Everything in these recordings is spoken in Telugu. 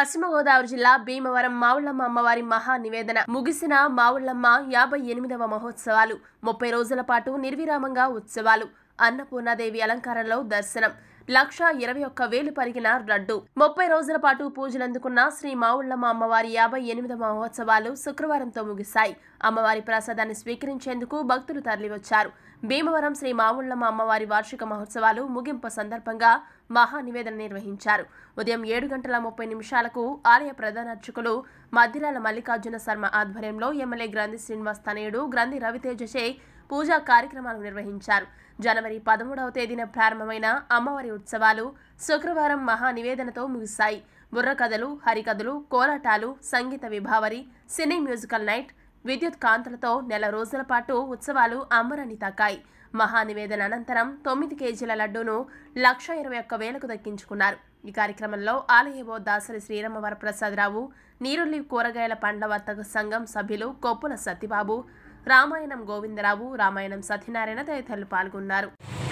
పశ్చిమ గోదావరి జిల్లా భీమవరం మావుళ్ళమ్మ అమ్మవారి మహా నివేదన ముగిసిన మావుళ్ళమ్మ యాభై ఎనిమిదవ మహోత్సవాలు ముప్పై రోజుల పాటు నిర్విరామంగా ఉత్సవాలు అన్నపూర్ణాదేవి అలంకారంలో దర్శనం లక్ష ఇరవై ఒక్క వేలు పరిగిన రడ్డు ముప్పై రోజుల పాటు పూజలందుకున్న శ్రీ మావుళ్ళమ్మ అమ్మవారి యాభై ఎనిమిదవ మహోత్సవాలు శుక్రవారంతో ముగిశాయి అమ్మవారి ప్రసాదాన్ని స్వీకరించేందుకు భక్తులు తరలివచ్చారు భీమవరం శ్రీ మావుళ్ళమ్మ అమ్మవారి వార్షిక మహోత్సవాలు ముగింపు సందర్భంగా మహా నివేదన నిర్వహించారు ఉదయం ఏడు గంటల ముప్పై నిమిషాలకు ఆలయ ప్రధాన అర్చకులు మద్దిరాల మల్లికార్జున శర్మ ఆధ్వర్యంలో ఎమ్మెల్యే గ్రంథి శ్రీనివాస్ తనయుడు గ్రంథి రవితేజచే పూజా కార్యక్రమాలు నిర్వహించారు జనవరి పదమూడవ తేదీన ప్రారంభమైన అమ్మవారి ఉత్సవాలు శుక్రవారం మహా నివేదనతో ముగిశాయి బుర్రకథలు హరికథలు కోలాటాలు సంగీత విభావరి సినీ మ్యూజికల్ నైట్ విద్యుత్ కాంతులతో నెల రోజుల పాటు ఉత్సవాలు అంబరాన్ని తాకాయి మహానివేదన అనంతరం తొమ్మిది కేజీల లడ్డూను లక్ష ఇరవై ఒక్క వేలకు దక్కించుకున్నారు ఈ కార్యక్రమంలో ఆలయవో దాసరి శ్రీరామ వరప్రసాదరావు నీరుల్లి కూరగాయల పండ్ల వర్తక సంఘం సభ్యులు కొప్పుల సత్యబాబు రామాయణం గోవిందరావు రామాయణం సత్యనారాయణ తదితరులు పాల్గొన్నారు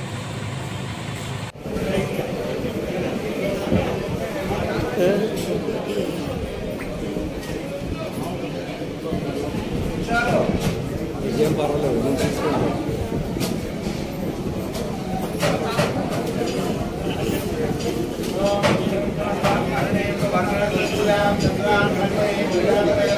ఏం పర్వాలేదు నేను తీసుకుంటాను చంద్రాన్